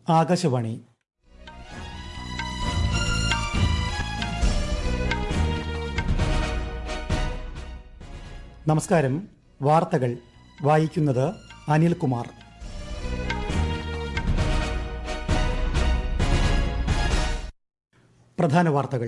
ആകാശവാണി നമസ്കാരം വാർത്തകൾ വായിക്കുന്നത് അനിൽകുമാർ പ്രധാന വാർത്തകൾ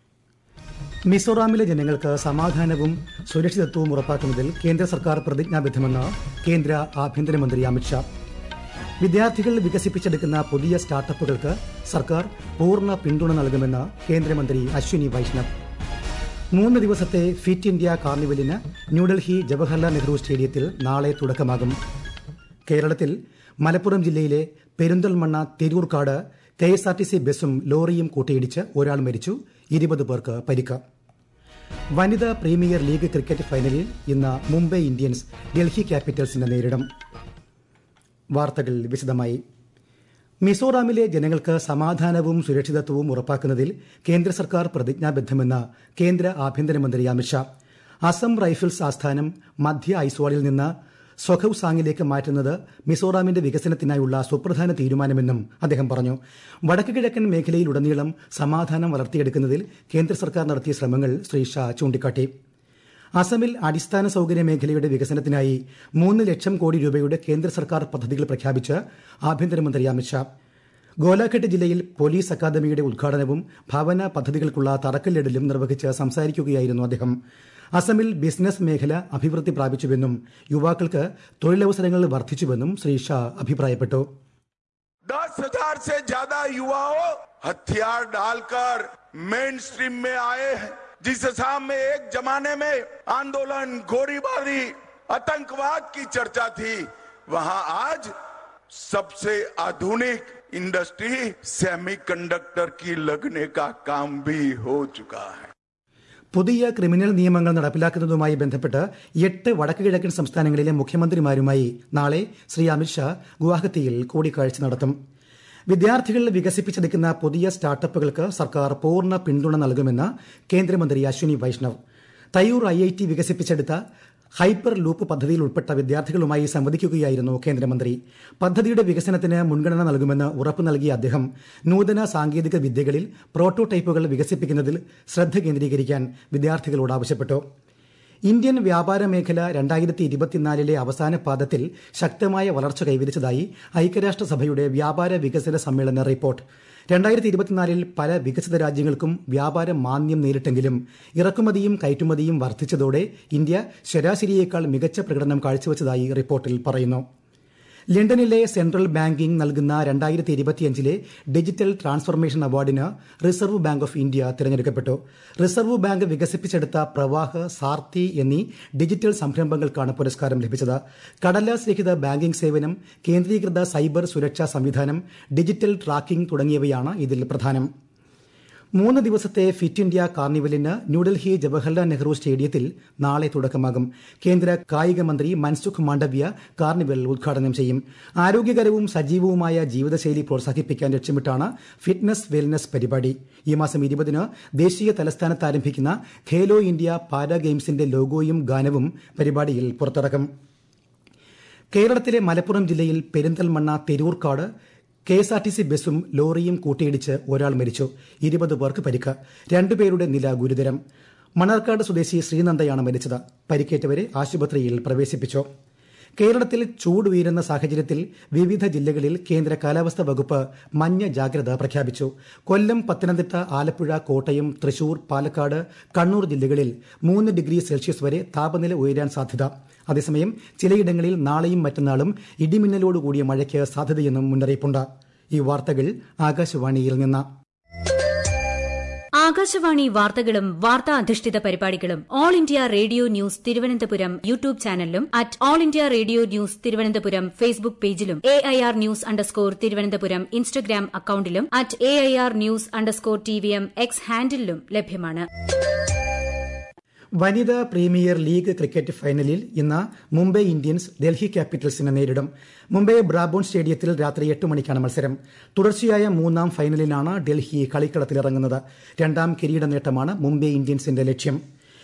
മിസോറാമിലെ ജനങ്ങൾക്ക് സമാധാനവും സുരക്ഷിതത്വവും ഉറപ്പാക്കുന്നതിൽ കേന്ദ്ര സർക്കാർ പ്രതിജ്ഞാബദ്ധമെന്ന് കേന്ദ്ര ആഭ്യന്തരമന്ത്രി അമിത്ഷാ വിദ്യാർത്ഥികൾ വികസിപ്പിച്ചെടുക്കുന്ന പുതിയ സ്റ്റാർട്ടപ്പുകൾക്ക് സർക്കാർ പൂർണ്ണ പിന്തുണ നൽകുമെന്ന് കേന്ദ്രമന്ത്രി അശ്വിനി വൈഷ്ണവ് മൂന്ന് ദിവസത്തെ ഫിറ്റ് ഇന്ത്യ കാർണിവലിന് ന്യൂഡൽഹി ജവഹർലാൽ നെഹ്റു സ്റ്റേഡിയത്തിൽ നാളെ തുടക്കമാകും കേരളത്തിൽ മലപ്പുറം ജില്ലയിലെ Perinthalmanna Thirurkad K S R T C ബസും ലോറിയും കൂട്ടിയിടിച്ച് ഒരാൾ മരിച്ചു ഇരുപത് പേർക്ക് പരിക്ക് വനിതാ പ്രീമിയർ ലീഗ് ക്രിക്കറ്റ് ഫൈനലിൽ ഇന്ന് മുംബൈ ഇന്ത്യൻസ് ഡൽഹി ക്യാപിറ്റൽസിനെ നേരിടും വാർത്തകൾ വിശദമായി മിസോറാമിലെ ജനങ്ങൾക്ക് സമാധാനവും സുരക്ഷിതത്വവും ഉറപ്പാക്കുന്നതിൽ കേന്ദ്ര സർക്കാർ പ്രതിജ്ഞാബദ്ധമെന്ന് കേന്ദ്ര ആഭ്യന്തരമന്ത്രി അമിത്ഷാ അസം റൈഫിൾസ് ആസ്ഥാനം മധ്യ ഐസ്വാളിൽ നിന്ന് സ്വഖൌസാങ്ങിലേക്ക് മാറ്റുന്നത് മിസോറാമിന്റെ വികസനത്തിനായുള്ള സുപ്രധാന തീരുമാനമെന്നും അദ്ദേഹം പറഞ്ഞു വടക്ക് കിഴക്കൻ മേഖലയിലുടനീളം സമാധാനം വളർത്തിയെടുക്കുന്നതിൽ കേന്ദ്ര സർക്കാർ നടത്തിയ ശ്രമങ്ങൾ ശ്രീ ഷാ ചൂണ്ടിക്കാട്ടി അസമിൽ അടിസ്ഥാന സൌകര്യ മേഖലയുടെ വികസനത്തിനായി മൂന്ന് ലക്ഷം കോടി രൂപയുടെ കേന്ദ്ര സർക്കാർ പദ്ധതികൾ പ്രഖ്യാപിച്ച് ആഭ്യന്തരമന്ത്രി അമിത്ഷാ ഗോലാഘട്ട് ജില്ലയിൽ പോലീസ് അക്കാദമിയുടെ ഉദ്ഘാടനവും ഭവന പദ്ധതികൾക്കുള്ള തറക്കല്ലിടലും നിർവഹിച്ച് സംസാരിക്കുകയായിരുന്നു അദ്ദേഹം അസമിൽ ബിസിനസ് മേഖല അഭിവൃദ്ധി പ്രാപിച്ചുവെന്നും യുവാക്കൾക്ക് തൊഴിലവസരങ്ങൾ വർദ്ധിച്ചുവെന്നും ശ്രീ ഷാ അഭിപ്രായപ്പെട്ടു दस हजार से ज्यादा युवाओं हथियार डालकर मेन स्ट्रीम में आए हैं जिस असम में एक जमाने में आंदोलन गोलीबारी आतंकवाद की चर्चा थी वहां आज सबसे आधुनिक इंडस्ट्री सेमीकंडक्टर की लगने का काम भी हो चुका है പുതിയ ക്രിമിനൽ നിയമങ്ങൾ നടപ്പിലാക്കുന്നതുമായി ബന്ധപ്പെട്ട് എട്ട് വടക്ക് കിഴക്കൻ സംസ്ഥാനങ്ങളിലെ മുഖ്യമന്ത്രിമാരുമായി നാളെ ശ്രീ അമിത്ഷാ ഗുവാഹത്തിയിൽ കൂടിക്കാഴ്ച നടത്തും വിദ്യാർത്ഥികൾ വികസിപ്പിച്ചെടുക്കുന്ന പുതിയ സ്റ്റാർട്ടപ്പുകൾക്ക് സർക്കാർ പൂർണ്ണ പിന്തുണ നൽകുമെന്ന് കേന്ദ്രമന്ത്രി Ashwini Vaishnaw Thaiyur I I T വികസിപ്പിച്ചെടുത്ത ഹൈപ്പർ ലൂപ്പ് പദ്ധതിയിൽ ഉൾപ്പെട്ട വിദ്യാർത്ഥികളുമായി സംവദിക്കുകയായിരുന്നു കേന്ദ്രമന്ത്രി പദ്ധതിയുടെ വികസനത്തിന് മുൻഗണന നൽകുമെന്ന് ഉറപ്പു നൽകിയ അദ്ദേഹം നൂതന സാങ്കേതിക വിദ്യകളിൽ പ്രോട്ടോടൈപ്പുകൾ വികസിപ്പിക്കുന്നതിൽ ശ്രദ്ധ കേന്ദ്രീകരിക്കാൻ വിദ്യാർത്ഥികളോട് ആവശ്യപ്പെട്ടു ഇന്ത്യൻ വ്യാപാര മേഖല രണ്ടായിരത്തി ഇരുപത്തിനാലിലെ അവസാന പാദത്തിൽ ശക്തമായ വളർച്ച കൈവരിച്ചതായി ഐക്യരാഷ്ട്രസഭയുടെ വ്യാപാര വികസന സമ്മേളന റിപ്പോർട്ട് രണ്ടായിരത്തി ഇരുപത്തിനാലിൽ പല വികസിത രാജ്യങ്ങൾക്കും വ്യാപാര മാന്ദ്യം നേരിട്ടെങ്കിലും ഇറക്കുമതിയും കയറ്റുമതിയും വർദ്ധിച്ചതോടെ ഇന്ത്യ ശരാശരിയേക്കാൾ മികച്ച പ്രകടനം കാഴ്ചവെച്ചതായി റിപ്പോർട്ടിൽ പറയുന്നു ലണ്ടനിലെ സെൻട്രൽ ബാങ്കിംഗ് നൽകുന്ന രണ്ടായിരത്തി ഇരുപത്തിയഞ്ചിലെ ഡിജിറ്റൽ ട്രാൻസ്ഫർമേഷൻ അവാർഡിന് റിസർവ് ബാങ്ക് ഓഫ് ഇന്ത്യ തിരഞ്ഞെടുക്കപ്പെട്ടു റിസർവ് ബാങ്ക് വികസിപ്പിച്ചെടുത്ത പ്രവാഹ സാർത്തി എന്നീ ഡിജിറ്റൽ സംരംഭങ്ങൾക്കാണ് പുരസ്കാരം ലഭിച്ചത് കടലാസ് രഹിത ബാങ്കിംഗ് സേവനം കേന്ദ്രീകൃത സൈബർ സുരക്ഷാ സംവിധാനം ഡിജിറ്റൽ ട്രാക്കിംഗ് തുടങ്ങിയവയാണ് ഇതിൽ പ്രധാനം മൂന്ന് ദിവസത്തെ ഫിറ്റ് ഇന്ത്യ കാർണിവലിന് ന്യൂഡൽഹി ജവഹർലാൽ നെഹ്റു സ്റ്റേഡിയത്തിൽ നാളെ തുടക്കമാകും കേന്ദ്ര കായിക മന്ത്രി മൻസുഖ് മാണ്ഡവ്യ കാർണിവൽ ഉദ്ഘാടനം ചെയ്യും ആരോഗ്യകരവും സജീവവുമായ ജീവിതശൈലി പ്രോത്സാഹിപ്പിക്കാൻ ലക്ഷ്യമിട്ടാണ് ഫിറ്റ്നസ് വെൽനസ് പരിപാടി ഈ മാസം ഇരുപതിന് ദേശീയ തലസ്ഥാനത്ത് ആരംഭിക്കുന്ന ഖേലോ ഇന്ത്യ പാരാ ഗെയിംസിന്റെ ലോഗോയും ഗാനവും പരിപാടിയിൽ പുറത്തിറക്കും കേരളത്തിലെ മലപ്പുറം ജില്ലയിൽ Perinthalmanna Theroorkad K S R T C ബസും ലോറിയും കൂട്ടിയിടിച്ച് ഒരാൾ മരിച്ചു ഇരുപത് പേർക്ക് പരിക്ക് രണ്ടുപേരുടെ നില ഗുരുതരം മണർക്കാട് സ്വദേശി ശ്രീനന്ദയാണ് മരിച്ചത് പരിക്കേറ്റവരെ ആശുപത്രിയിൽ പ്രവേശിപ്പിച്ചു കേരളത്തിൽ ചൂട് ഉയരുന്ന സാഹചര്യത്തിൽ വിവിധ ജില്ലകളിൽ കേന്ദ്ര കാലാവസ്ഥാ വകുപ്പ് മഞ്ഞ ജാഗ്രത പ്രഖ്യാപിച്ചു കൊല്ലം പത്തനംതിട്ട ആലപ്പുഴ കോട്ടയം തൃശൂർ പാലക്കാട് കണ്ണൂർ ജില്ലകളിൽ മൂന്ന് ഡിഗ്രി സെൽഷ്യസ് വരെ താപനില ഉയരാൻ സാധ്യത അതേസമയം ചിലയിടങ്ങളിൽ നാളെയും മറ്റന്നാളും ഇടിമിന്നലോടുകൂടിയ മഴയ്ക്ക് സാധ്യതയെന്നും മുന്നറിയിപ്പുണ്ട് ഈ വാർത്തകൾ ആകാശവാണിയിൽ നിന്ന് ആകാശവാണി വാർത്തകളും വാർത്താ അധിഷ്ഠിത പരിപാടികളും all India radio news Thiruvananthapuram YouTube ചാനലിലും at all India radio news Thiruvananthapuram Facebook പേജിലും A I R news underscore Thiruvananthapuram Instagram അക്കൌണ്ടിലും at A I R news underscore T V M X ഹാൻഡിലും ലഭ്യമാണ് വനിതാ പ്രീമിയർ ലീഗ് ക്രിക്കറ്റ് ഫൈനലിൽ ഇന്ന് മുംബൈ ഇന്ത്യൻസ് ഡൽഹി ക്യാപിറ്റൽസിനെ നേരിടും മുംബൈ ബ്രാബോൺ സ്റ്റേഡിയത്തിൽ രാത്രി എട്ട് മണിക്കാണ് മത്സരം തുടർച്ചയായ മൂന്നാം ഫൈനലിനാണ് ഡൽഹി കളിക്കളത്തിലിറങ്ങുന്നത് രണ്ടാം കിരീട നേട്ടമാണ് മുംബൈ ഇന്ത്യൻസിന്റെ ലക്ഷ്യം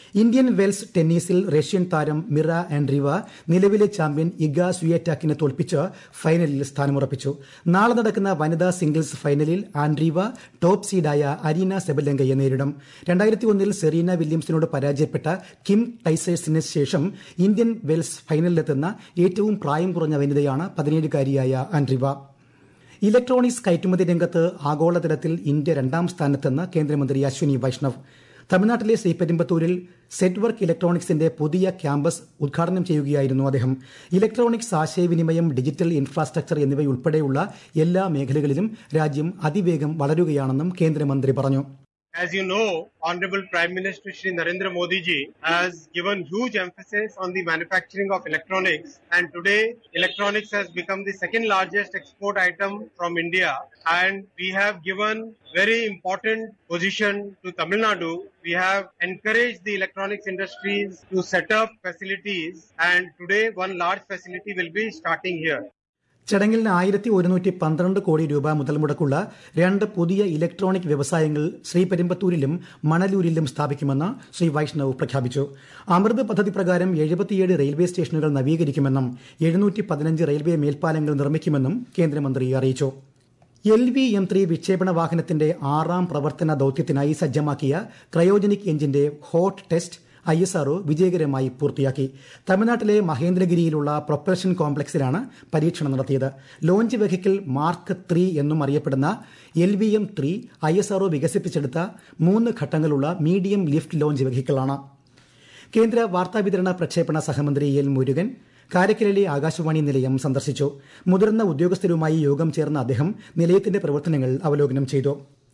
ഇന്ത്യൻ വെൽസ് ടെന്നീസിൽ റഷ്യൻ താരം മിറ ആൻഡ്രീവ നിലവിലെ ചാമ്പ്യൻ ഇഗ സുയേറ്റാക്കിനെ തോൽപ്പിച്ച് ഫൈനലിൽ സ്ഥാനമുറപ്പിച്ചു നാളെ നടക്കുന്ന വനിതാ സിംഗിൾസ് ഫൈനലിൽ ആൻഡ്രീവ ടോപ്പ് സീഡായ അരീന സെബലങ്കയെ നേരിടും രണ്ടായിരത്തി ഒന്നിൽ സെറീന വില്യംസിനോട് പരാജയപ്പെട്ട കിം ടൈസേഴ്സിന് ശേഷം ഇന്ത്യൻ വെൽസ് ഫൈനലിലെത്തുന്ന ഏറ്റവും പ്രായം കുറഞ്ഞ വനിതയാണ് പതിനേഴുകാരിയായ ആൻഡ്രീവ ഇലക്ട്രോണിക്സ് കയറ്റുമതി രംഗത്ത് ആഗോളതലത്തിൽ ഇന്ത്യ രണ്ടാം സ്ഥാനത്തെന്ന് കേന്ദ്രമന്ത്രി അശ്വിനി വൈഷ്ണവ് തമിഴ്നാട്ടിലെ ശ്രീപെരുമ്പത്തൂരിൽ സെറ്റ് വർക്ക് ഇലക്ട്രോണിക്സിന്റെ പുതിയ ക്യാമ്പസ് ഉദ്ഘാടനം ചെയ്യുകയായിരുന്നു അദ്ദേഹം ഇലക്ട്രോണിക്സ് ആശയവിനിമയം ഡിജിറ്റൽ ഇൻഫ്രാസ്ട്രക്ചർ എന്നിവയുൾപ്പെടെയുള്ള എല്ലാ മേഖലകളിലും രാജ്യം അതിവേഗം വളരുകയാണെന്നും കേന്ദ്രമന്ത്രി പറഞ്ഞു As you know, Honorable Prime Minister Shri Narendra Modi ji has given huge emphasis on the manufacturing of electronics and today electronics has become the second largest export item from India and we have given very important position to Tamil Nadu. We have encouraged the electronics industries to set up facilities and today one large facility will be starting here. ചടങ്ങിൽ ആയിരത്തി ഒരുന്നൂറ്റി പന്ത്രണ്ട് കോടി രൂപ മുതൽ മുടക്കുള്ള രണ്ട് പുതിയ electronic വ്യവസായങ്ങൾ ശ്രീപെരുമ്പത്തൂരിലും മണലൂരിലും സ്ഥാപിക്കുമെന്ന് ശ്രീ വൈഷ്ണവ് പ്രഖ്യാപിച്ചു അമൃത് പദ്ധതി പ്രകാരം എഴുപത്തിയേഴ് റെയിൽവേ സ്റ്റേഷനുകൾ നവീകരിക്കുമെന്നും എഴുന്നൂറ്റി പതിനഞ്ച് റെയിൽവേ മേൽപ്പാലങ്ങൾ നിർമ്മിക്കുമെന്നും കേന്ദ്രമന്ത്രി അറിയിച്ചു എൽ വി എം ത്രീ വിക്ഷേപണ വാഹനത്തിന്റെ ആറാം പ്രവർത്തന ദൌത്യത്തിനായി സജ്ജമാക്കിയ ക്രയോജനിക് എഞ്ചിന്റെ hot test I S R O വിജയകരമായി പൂർത്തിയാക്കി തമിഴ്നാട്ടിലെ മഹേന്ദ്രഗിരിയിലുള്ള പ്രൊപ്പൽഷൻ കോംപ്ലക്സിലാണ് പരീക്ഷണം നടത്തിയത് ലോഞ്ച് വെഹിക്കിൾ മാർക്ക് ത്രീ എന്നും അറിയപ്പെടുന്ന L V M three I S R O വികസിപ്പിച്ചെടുത്ത മൂന്ന് ഘട്ടങ്ങളുള്ള മീഡിയം ലിഫ്റ്റ് ലോഞ്ച് വെഹിക്കിളാണ് കേന്ദ്ര വാർത്താവിതരണ പ്രക്ഷേപണ സഹമന്ത്രി എൽ മുരുകൻ കാരക്കലിലെ ആകാശവാണി നിലയം സന്ദർശിച്ചു മുതിർന്ന ഉദ്യോഗസ്ഥരുമായി യോഗം ചേർന്ന അദ്ദേഹം നിലയത്തിന്റെ പ്രവർത്തനങ്ങൾ അവലോകനം ചെയ്തു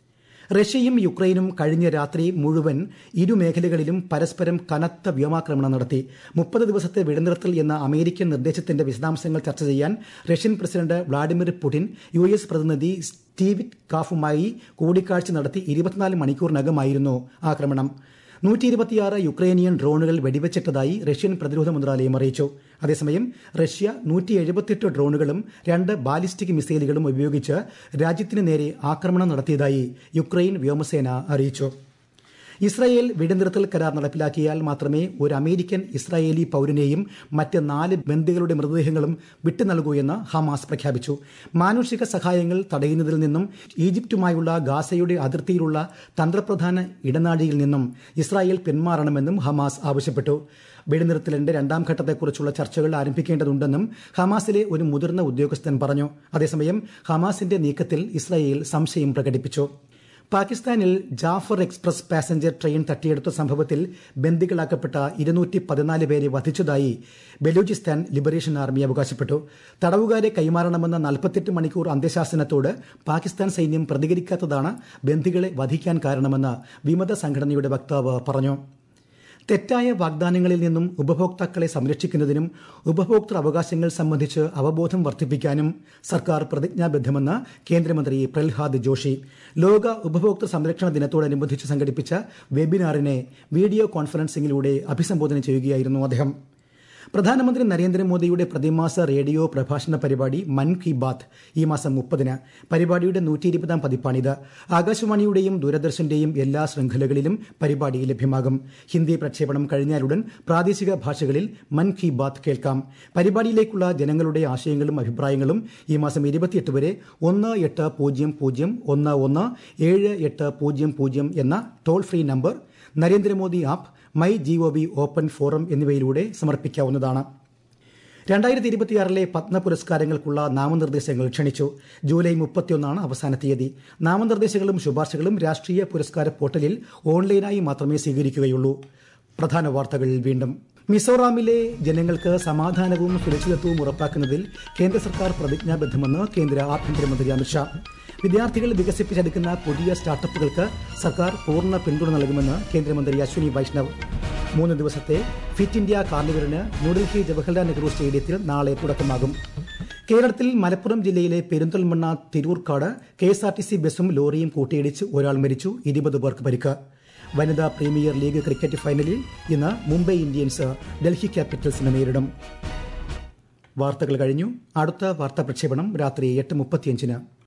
റഷ്യയും യുക്രൈനും കഴിഞ്ഞ രാത്രി മുഴുവൻ ഇരു മേഖലകളിലും പരസ്പരം കനത്ത വ്യോമാക്രമണം നടത്തി മുപ്പത് ദിവസത്തെ വെടിനിർത്തൽ എന്ന അമേരിക്കൻ നിർദ്ദേശത്തിന്റെ വിശദാംശങ്ങൾ ചർച്ച ചെയ്യാൻ Russian president Vladimir Putin U S പ്രതിനിധി സ്റ്റീവിറ്റ് കാഫുമായി കൂടിക്കാഴ്ച നടത്തി ഇരുപത്തിനാല് മണിക്കൂറിനകമായിരുന്നു ആക്രമണം നൂറ്റി ഇരുപത്തിയാറ് യുക്രൈനിയൻ ഡ്രോണുകൾ വെടിവെച്ചിട്ടതായി റഷ്യൻ പ്രതിരോധ മന്ത്രാലയം അറിയിച്ചു അതേസമയം റഷ്യ നൂറ്റി എഴുപത്തെട്ട് ഡ്രോണുകളും രണ്ട് ബാലിസ്റ്റിക് മിസൈലുകളും ഉപയോഗിച്ച് രാജ്യത്തിന് നേരെ ആക്രമണം നടത്തിയതായി യുക്രൈൻ വ്യോമസേന അറിയിച്ചു ഇസ്രായേൽ വെടിനിർത്തൽ കരാർ നടപ്പിലാക്കിയാൽ മാത്രമേ ഒരു അമേരിക്കൻ ഇസ്രായേലി പൌരനെയും മറ്റ് നാല് ബന്ദികളുടെ മൃതദേഹങ്ങളും വിട്ടു നൽകൂ എന്ന് ഹമാസ് പ്രഖ്യാപിച്ചു മാനുഷിക സഹായങ്ങൾ തടയുന്നതിൽ നിന്നും ഈജിപ്തുമായുള്ള ഗാസയുടെ അതിർത്തിയിലുള്ള തന്ത്രപ്രധാന ഇടനാഴിയിൽ നിന്നും ഇസ്രായേൽ പിന്മാറണമെന്നും ഹമാസ് ആവശ്യപ്പെട്ടു വെടിനിർത്തലിന്റെ രണ്ടാം ഘട്ടത്തെക്കുറിച്ചുള്ള ചർച്ചകൾ ആരംഭിക്കേണ്ടതുണ്ടെന്നും ഹമാസിലെ ഒരു മുതിർന്ന ഉദ്യോഗസ്ഥൻ പറഞ്ഞു അതേസമയം ഹമാസിന്റെ നീക്കത്തിൽ ഇസ്രായേൽ സംശയം പ്രകടിപ്പിച്ചു പാകിസ്ഥാനിൽ ജാഫർ എക്സ്പ്രസ് പാസഞ്ചർ ട്രെയിൻ തട്ടിയെടുത്ത സംഭവത്തിൽ ബന്ദികളാക്കപ്പെട്ട ഇരുന്നൂറ്റി പതിനാല് പേരെ വധിച്ചതായി ബലൂചിസ്ഥാൻ ലിബറേഷൻ ആർമി അവകാശപ്പെട്ടു തടവുകാരെ കൈമാറണമെന്ന നാൽപ്പത്തെട്ട് മണിക്കൂർ അന്ത്യശാസനത്തോട് പാകിസ്ഥാൻ സൈന്യം പ്രതികരിക്കാത്തതാണ് ബന്ദികളെ വധിക്കാൻ കാരണമെന്ന് വിമത സംഘടനയുടെ വക്താവ് പറഞ്ഞു തെറ്റായ വാഗ്ദാനങ്ങളിൽ നിന്നും ഉപഭോക്താക്കളെ സംരക്ഷിക്കുന്നതിനും ഉപഭോക്തൃ അവകാശങ്ങൾ സംബന്ധിച്ച് അവബോധം വർദ്ധിപ്പിക്കാനും സർക്കാർ പ്രതിജ്ഞാബദ്ധമെന്ന് കേന്ദ്രമന്ത്രി പ്രഹ്ലാദ് ജോഷി ലോക ഉപഭോക്തൃ സംരക്ഷണ ദിനത്തോടനുബന്ധിച്ച് സംഘടിപ്പിച്ച വെബിനാറിനെ വീഡിയോ കോൺഫറൻസിംഗിലൂടെ അഭിസംബോധന ചെയ്യുകയായിരുന്നു അദ്ദേഹം പ്രധാനമന്ത്രി നരേന്ദ്രമോദിയുടെ പ്രതിമാസ റേഡിയോ പ്രഭാഷണ പരിപാടി മൻ കി ബാത്ത് ഈ മാസം മുപ്പതിന് പരിപാടിയുടെ നൂറ്റി ഇരുപതാം പതിപ്പാണിത് ആകാശവാണിയുടെയും ദൂരദർശന്റെയും എല്ലാ ശൃംഖലകളിലും പരിപാടി ലഭ്യമാകും ഹിന്ദി പ്രക്ഷേപണം കഴിഞ്ഞാലുടൻ പ്രാദേശിക ഭാഷകളിൽ മൻ കി ബാത്ത് കേൾക്കാം പരിപാടിയിലേക്കുള്ള ജനങ്ങളുടെ ആശയങ്ങളും അഭിപ്രായങ്ങളും ഈ മാസം ഇരുപത്തിയെട്ട് വരെ ഒന്ന് എട്ട് പൂജ്യം പൂജ്യം ഒന്ന് ഒന്ന് ഏഴ് എട്ട് പൂജ്യം പൂജ്യം എന്ന toll free number Narendra Modi app my G O V open forum എന്നിവയിലൂടെ സമർപ്പിക്കാവുന്നതാണ് രണ്ടായിരത്തി ഇരുപത്തിയാറിലെ പത്മ പുരസ്കാരങ്ങൾക്കുള്ള നാമനിർദ്ദേശങ്ങൾ ക്ഷണിച്ചു ജൂലൈ മുപ്പത്തിയൊന്നാണ് അവസാന തീയതി നാമനിർദ്ദേശങ്ങളും ശുപാർശകളും രാഷ്ട്രീയ പുരസ്കാര പോർട്ടലിൽ ഓൺലൈനായി മാത്രമേ സ്വീകരിക്കുകയുള്ളൂ പ്രധാന വാർത്തകൾ വീണ്ടും മിസോറാമിലെ ജനങ്ങൾക്ക് സമാധാനവും സുരക്ഷിതത്വവും ഉറപ്പാക്കുന്നതിൽ കേന്ദ്ര സർക്കാർ പ്രതിജ്ഞാബദ്ധമെന്ന് കേന്ദ്ര ആഭ്യന്തരമന്ത്രി അമിത്ഷാ വിദ്യാർത്ഥികൾ വികസിപ്പിച്ചെടുക്കുന്ന പുതിയ സ്റ്റാർട്ടപ്പുകൾക്ക് സർക്കാർ പൂർണ്ണ പിന്തുണ നൽകുമെന്ന് കേന്ദ്രമന്ത്രി അശ്വിനി വൈഷ്ണവ് മൂന്ന് ദിവസത്തെ ഫിറ്റ് ഇന്ത്യ കാർണിവലിന് ന്യൂഡൽഹി ജവഹർലാൽ നെഹ്റു സ്റ്റേഡിയത്തിൽ നാളെ തുടക്കമാകും കേരളത്തിൽ മലപ്പുറം ജില്ലയിലെ Perinthalmanna Thirurkad K S R T C ബസും ലോറിയും കൂട്ടിയിടിച്ച് ഒരാൾ മരിച്ചു ഇരുപത് പേർക്ക് പരിക്ക് വനിതാ പ്രീമിയർ ലീഗ് ക്രിക്കറ്റ് ഫൈനലിൽ ഇന്ന് മുംബൈ ഇന്ത്യൻസ് ഡൽഹി ക്യാപിറ്റൽസിനെ നേരിടും വാർത്തകൾ കഴിഞ്ഞു അടുത്ത വാർത്താ പ്രക്ഷേപണം രാത്രി എട്ട് മുപ്പത്തിയഞ്ചിന്